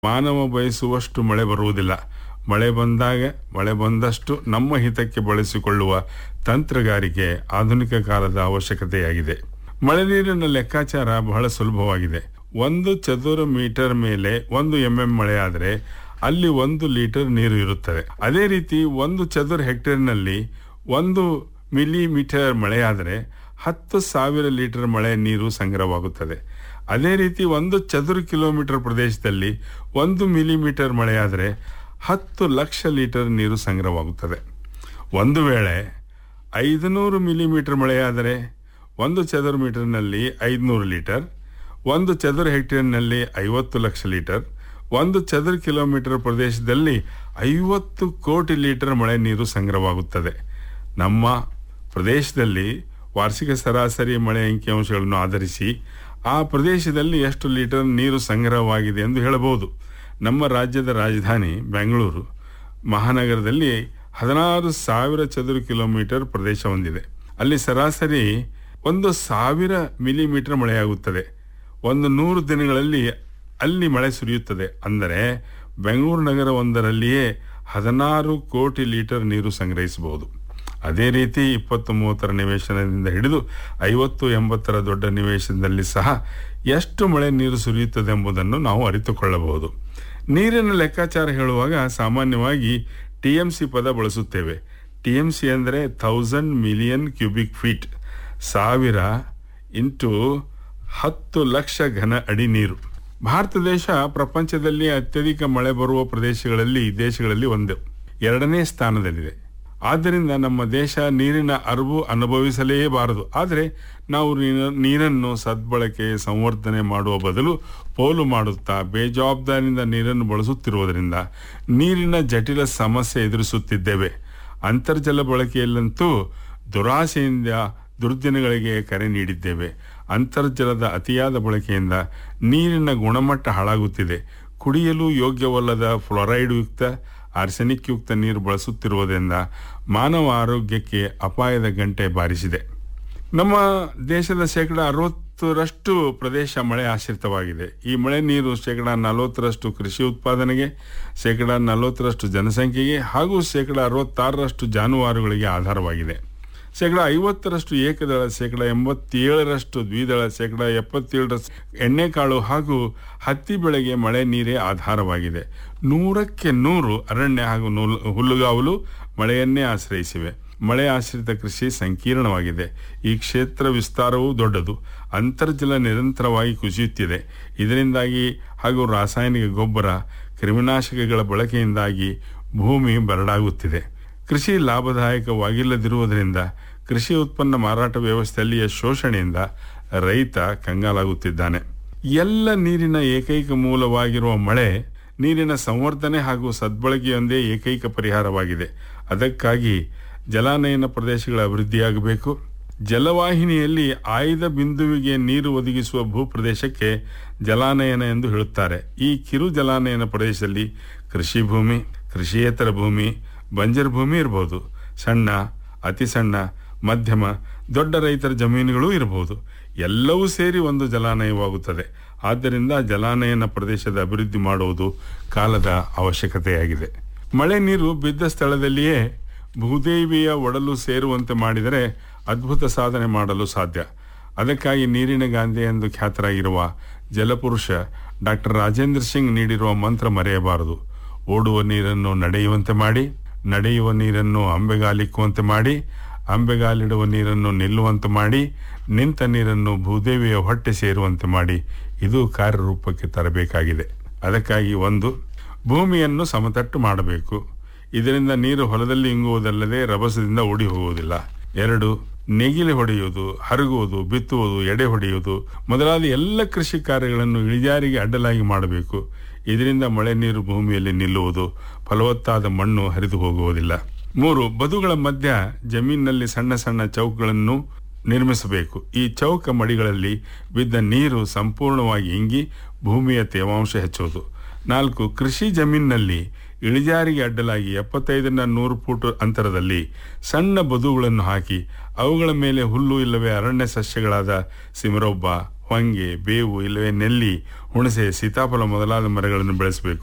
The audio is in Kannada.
ಮಾನವ ಬಯಸುವಷ್ಟು ಮಳೆ ಬರುವುದಿಲ್ಲ ಮಳೆ ಬಂದಾಗ ಮಳೆ ಬಂದಷ್ಟು ನಮ್ಮ ಹಿತಕ್ಕೆ ಬಳಸಿಕೊಳ್ಳುವ ತಂತ್ರಗಾರಿಕೆ ಆಧುನಿಕ ಕಾಲದ ಅವಶ್ಯಕತೆಯಾಗಿದೆ ಮಳೆ ನೀರಿನ ಲೆಕ್ಕಾಚಾರ ಬಹಳ ಸುಲಭವಾಗಿದೆ ಒಂದು ಚದುರ ಮೀಟರ್ ಮೇಲೆ ಒಂದು ಎಂಎಂ ಮಳೆ ಆದರೆ ಅಲ್ಲಿ ಒಂದು ಲೀಟರ್ ನೀರು ಇರುತ್ತದೆ ಅದೇ ರೀತಿ ಒಂದು ಚದುರ ಹೆಕ್ಟೇರ್ನಲ್ಲಿ ಒಂದು ಮಿಲಿಮೀಟರ್ ಮಳೆಯಾದರೆ ಹತ್ತು ಸಾವಿರ ಲೀಟರ್ ಮಳೆ ನೀರು ಸಂಗ್ರಹವಾಗುತ್ತದೆ ಅದೇ ರೀತಿ ಒಂದು ಚದುರ ಕಿಲೋಮೀಟರ್ ಪ್ರದೇಶದಲ್ಲಿ ಒಂದು ಮಿಲಿಮೀಟರ್ ಮಳೆಯಾದರೆ ಹತ್ತು ಲಕ್ಷ ಲೀಟರ್ ನೀರು ಸಂಗ್ರಹವಾಗುತ್ತದೆ ಒಂದು ವೇಳೆ ಐದುನೂರು ಮಿಲಿಮೀಟರ್ ಮಳೆಯಾದರೆ ಒಂದು ಚದುರ ಮೀಟರ್ನಲ್ಲಿ ಐದುನೂರು ಲೀಟರ್ ಒಂದು ಚದುರ ಹೆಕ್ಟೇರ್ನಲ್ಲಿ ಐವತ್ತು ಲಕ್ಷ ಲೀಟರ್ ಒಂದು ಚದುರ ಕಿಲೋಮೀಟರ್ ಪ್ರದೇಶದಲ್ಲಿ ಐವತ್ತು ಕೋಟಿ ಲೀಟರ್ ಮಳೆ ನೀರು ಸಂಗ್ರಹವಾಗುತ್ತದೆ ನಮ್ಮ ಪ್ರದೇಶದಲ್ಲಿ ವಾರ್ಷಿಕ ಸರಾಸರಿ ಮಳೆ ಅಂಕಿಅಂಶಗಳನ್ನು ಆಧರಿಸಿ ಆ ಪ್ರದೇಶದಲ್ಲಿ ಎಷ್ಟು ಲೀಟರ್ ನೀರು ಸಂಗ್ರಹವಾಗಿದೆ ಎಂದು ಹೇಳಬಹುದು ನಮ್ಮ ರಾಜ್ಯದ ರಾಜಧಾನಿ ಬೆಂಗಳೂರು ಮಹಾನಗರದಲ್ಲಿ ಹದಿನಾರು ಸಾವಿರ ಚದುರ ಕಿಲೋಮೀಟರ್ ಪ್ರದೇಶ ಹೊಂದಿದೆ ಅಲ್ಲಿ ಸರಾಸರಿ ಒಂದು ಸಾವಿರ ಮಿಲಿಮೀಟರ್ ಮಳೆಯಾಗುತ್ತದೆ ಒಂದು ನೂರು ದಿನಗಳಲ್ಲಿ ಅಲ್ಲಿ ಮಳೆ ಸುರಿಯುತ್ತದೆ ಅಂದರೆ ಬೆಂಗಳೂರು ನಗರ ಒಂದರಲ್ಲಿಯೇ ಹದಿನಾರು ಕೋಟಿ ಲೀಟರ್ ನೀರು ಸಂಗ್ರಹಿಸಬಹುದು ಅದೇ ರೀತಿ ಇಪ್ಪತ್ತು ಮೂವತ್ತರ ನಿವೇಶನದಿಂದ ಹಿಡಿದು ಐವತ್ತು ಎಂಬತ್ತರ ದೊಡ್ಡ ನಿವೇಶನದಲ್ಲಿ ಸಹ ಎಷ್ಟು ಮಳೆ ನೀರು ಸುರಿಯುತ್ತದೆ ಎಂಬುದನ್ನು ನಾವು ಅರಿತುಕೊಳ್ಳಬಹುದು ನೀರಿನ ಲೆಕ್ಕಾಚಾರ ಹೇಳುವಾಗ ಸಾಮಾನ್ಯವಾಗಿ ಟಿ ಎಂ ಸಿ ಪದ ಬಳಸುತ್ತೇವೆ ಟಿ ಎಂ ಸಿ ಅಂದರೆ ಥೌಸಂಡ್ ಮಿಲಿಯನ್ ಕ್ಯೂಬಿಕ್ ಫೀಟ್ ಸಾವಿರ ಇಂಟು ಹತ್ತು ಲಕ್ಷ ಘನ ಅಡಿ ನೀರು ಭಾರತ ದೇಶ ಪ್ರಪಂಚದಲ್ಲಿ ಅತ್ಯಧಿಕ ಮಳೆ ಬರುವ ಪ್ರದೇಶಗಳಲ್ಲಿ ದೇಶಗಳಲ್ಲಿ ಒಂದು ಎರಡನೇ ಸ್ಥಾನದಲ್ಲಿದೆ ಆದ್ದರಿಂದ ನಮ್ಮ ದೇಶ ನೀರಿನ ಅರಿವು ಅನುಭವಿಸಲೇಬಾರದು ಆದರೆ ನಾವು ನೀರ- ನೀರನ್ನು ಸದ್ಬಳಕೆ ಸಂವರ್ಧನೆ ಮಾಡುವ ಬದಲು ಪೋಲು ಮಾಡುತ್ತಾ ಬೇಜವಾಬ್ದಾರಿಯಿಂದ ನೀರನ್ನು ಬಳಸುತ್ತಿರುವುದರಿಂದ ನೀರಿನ ಜಟಿಲ ಸಮಸ್ಯೆ ಎದುರಿಸುತ್ತಿದ್ದೇವೆ ಅಂತರ್ಜಲ ಬಳಕೆಯಲ್ಲಂತೂ ದುರಾಸೆಯಿಂದ ದುರ್ದಿನಗಳಿಗೆ ಕರೆ ನೀಡಿದ್ದೇವೆ ಅಂತರ್ಜಲದ ಅತಿಯಾದ ಬಳಕೆಯಿಂದ ನೀರಿನ ಗುಣಮಟ್ಟ ಹಾಳಾಗುತ್ತಿದೆ ಕುಡಿಯಲು ಯೋಗ್ಯವಲ್ಲದ ಫ್ಲೋರೈಡ್ ಯುಕ್ತ ಆರ್ಸೆನಿಕ್ ಯುಕ್ತ ನೀರು ಬಳಸುತ್ತಿರುವುದರಿಂದ ಮಾನವ ಆರೋಗ್ಯಕ್ಕೆ ಅಪಾಯದ ಗಂಟೆ ಬಾರಿಸಿದೆ ನಮ್ಮ ದೇಶದ ಶೇಕಡ ಅರವತ್ತರಷ್ಟು ಪ್ರದೇಶ ಮಳೆ ಆಶ್ರಿತವಾಗಿದೆ ಈ ಮಳೆ ನೀರು ಶೇಕಡ ನಲವತ್ತರಷ್ಟು ಕೃಷಿ ಉತ್ಪಾದನೆಗೆ ಶೇಕಡ ನಲವತ್ತರಷ್ಟು ಜನಸಂಖ್ಯೆಗೆ ಹಾಗೂ ಶೇಕಡ ಅರವತ್ತಾರರಷ್ಟು ಜಾನುವಾರುಗಳಿಗೆ ಆಧಾರವಾಗಿದೆ ಶೇಕಡ ಐವತ್ತರಷ್ಟು ಏಕದಳ ಶೇಕಡ ಎಂಬತ್ತೇಳರಷ್ಟು ದ್ವಿದಳ ಶೇಕಡ ಎಪ್ಪತ್ತೇಳರಷ್ಟು ಎಣ್ಣೆಕಾಳು ಹಾಗೂ ಹತ್ತಿ ಬೆಳೆಗೆ ಮಳೆ ನೀರೇ ಆಧಾರವಾಗಿದೆ ನೂರಕ್ಕೆ ನೂರು ಅರಣ್ಯ ಹಾಗೂ ನೂಲ್- ಹುಲ್ಲುಗಾವಲು ಮಳೆಯನ್ನೇ ಆಶ್ರಯಿಸಿವೆ ಮಳೆ ಆಶ್ರಿತ ಕೃಷಿ ಸಂಕೀರ್ಣವಾಗಿದೆ ಈ ಕ್ಷೇತ್ರ ವಿಸ್ತಾರವೂ ದೊಡ್ಡದು ಅಂತರ್ಜಲ ನಿರಂತರವಾಗಿ ಕುಸಿಯುತ್ತಿದೆ ಇದರಿಂದಾಗಿ ಹಾಗೂ ರಾಸಾಯನಿಕ ಗೊಬ್ಬರ ಕ್ರಿಮಿನಾಶಕಗಳ ಬಳಕೆಯಿಂದಾಗಿ ಭೂಮಿ ಬರಡಾಗುತ್ತಿದೆ ಕೃಷಿ ಲಾಭದಾಯಕವಾಗಿಲ್ಲದಿರುವುದರಿಂದ ಕೃಷಿ ಉತ್ಪನ್ನ ಮಾರಾಟ ವ್ಯವಸ್ಥೆಯಲ್ಲಿಯ ಶೋಷಣೆಯಿಂದ ರೈತ ಕಂಗಾಲಾಗುತ್ತಿದ್ದಾನೆ ಎಲ್ಲ ನೀರಿನ ಏಕೈಕ ಮೂಲವಾಗಿರುವ ಮಳೆ ನೀರಿನ ಸಂವರ್ಧನೆ ಹಾಗೂ ಸದ್ಬಳಕೆಯೊಂದೇ ಏಕೈಕ ಪರಿಹಾರವಾಗಿದೆ ಅದಕ್ಕಾಗಿ ಜಲಾನಯನ ಪ್ರದೇಶಗಳ ಅಭಿವೃದ್ಧಿಯಾಗಬೇಕು ಜಲವಾಹಿನಿಯಲ್ಲಿ ಆಯ್ದ ಬಿಂದುವಿಗೆ ನೀರು ಒದಗಿಸುವ ಭೂಪ್ರದೇಶಕ್ಕೆ ಜಲಾನಯನ ಎಂದು ಹೇಳುತ್ತಾರೆ ಈ ಕಿರು ಜಲಾನಯನ ಪ್ರದೇಶದಲ್ಲಿ ಕೃಷಿ ಭೂಮಿ ಕೃಷಿಯೇತರ ಭೂಮಿ ಬಂಜರ್ ಭೂಮಿ ಇರಬಹುದು ಸಣ್ಣ ಅತಿ ಸಣ್ಣ ಮಧ್ಯಮ ದೊಡ್ಡ ರೈತರ ಜಮೀನುಗಳು ಇರಬಹುದು ಎಲ್ಲವೂ ಸೇರಿ ಒಂದು ಜಲಾನಯವಾಗುತ್ತದೆ ಆದ್ದರಿಂದ ಜಲಾನಯನ ಪ್ರದೇಶದ ಅಭಿವೃದ್ಧಿ ಮಾಡುವುದು ಕಾಲದ ಅವಶ್ಯಕತೆಯಾಗಿದೆ ಮಳೆ ನೀರು ಬಿದ್ದ ಸ್ಥಳದಲ್ಲಿಯೇ ಭೂದೇವಿಯ ಒಡಲು ಸೇರುವಂತೆ ಮಾಡಿದರೆ ಅದ್ಭುತ ಸಾಧನೆ ಮಾಡಲು ಸಾಧ್ಯ ಅದಕ್ಕಾಗಿ ನೀರಿನ ಗಾಂಧಿ ಎಂದು ಖ್ಯಾತರಾಗಿರುವ ಜಲಪುರುಷ ಡಾಕ್ಟರ್ ರಾಜೇಂದ್ರ ಸಿಂಗ್ ನೀಡಿರುವ ಮಂತ್ರ ಮರೆಯಬಾರದು ಓಡುವ ನೀರನ್ನು ನಡೆಯುವಂತೆ ಮಾಡಿ ನಡೆಯುವ ನೀರನ್ನು ಅಂಬೆಗಾಲಿಕ್ಕುವಂತೆ ಮಾಡಿ ಅಂಬೆಗಾಲಿಡುವ ನೀರನ್ನು ನಿಲ್ಲುವಂತೆ ಮಾಡಿ ನಿಂತ ನೀರನ್ನು ಭೂದೇವಿಯ ಹೊಟ್ಟೆ ಸೇರುವಂತೆ ಮಾಡಿ ಇದು ಕಾರ್ಯರೂಪಕ್ಕೆ ತರಬೇಕಾಗಿದೆ ಅದಕ್ಕಾಗಿ ಒಂದು ಭೂಮಿಯನ್ನು ಸಮತಟ್ಟು ಮಾಡಬೇಕು ಇದರಿಂದ ನೀರು ಹೊಲದಲ್ಲಿ ಇಂಗುವುದಲ್ಲದೆ ರಭಸದಿಂದ ಓಡಿ ಹೋಗುವುದಿಲ್ಲ ಎರಡು ನೆಗಿಲಿ ಹೊಡೆಯುವುದು ಹರಗುವುದು ಬಿತ್ತುವುದು ಎಡೆ ಹೊಡೆಯುವುದು ಮೊದಲಾದ ಎಲ್ಲ ಕೃಷಿ ಕಾರ್ಯಗಳನ್ನು ಇಳಿಜಾರಿಗೆ ಅಡ್ಡಲಾಗಿ ಮಾಡಬೇಕು ಇದರಿಂದ ಮಳೆ ನೀರು ಭೂಮಿಯಲ್ಲಿ ನಿಲ್ಲುವುದು ಫಲವತ್ತಾದ ಮಣ್ಣು ಹರಿದು ಹೋಗುವುದಿಲ್ಲ ಮೂರು ಬದುಗಳ ಮಧ್ಯ ಜಮೀನಿನಲ್ಲಿ ಸಣ್ಣ ಸಣ್ಣ ಚೌಕಗಳನ್ನು ನಿರ್ಮಿಸಬೇಕು ಈ ಚೌಕ ಮಡಿಗಳಲ್ಲಿ ಬಿದ್ದ ನೀರು ಸಂಪೂರ್ಣವಾಗಿ ಇಂಗಿ ಭೂಮಿಯ ತೇವಾಂಶ ಹೆಚ್ಚುವುದು ನಾಲ್ಕು ಕೃಷಿ ಜಮೀನಿನಲ್ಲಿ ಇಳಿಜಾರಿಗೆ ಅಡ್ಡಲಾಗಿ ಎಪ್ಪತ್ತೈದರಿಂದ ನೂರು ಫೂಟ್ ಅಂತರದಲ್ಲಿ ಸಣ್ಣ ಬದುಗಳನ್ನು ಹಾಕಿ ಅವುಗಳ ಮೇಲೆ ಹುಲ್ಲು ಇಲ್ಲವೇ ಅರಣ್ಯ ಸಸ್ಯಗಳಾದ ಸಿಮರೊಬ್ಬ ಹೊಂಗೆ ಬೇವು ಇಲ್ಲವೇ ನೆಲ್ಲಿ ಹುಣಸೆ ಸೀತಾಫಲ ಮೊದಲಾದ ಮರಗಳನ್ನು ಬೆಳೆಸಬೇಕು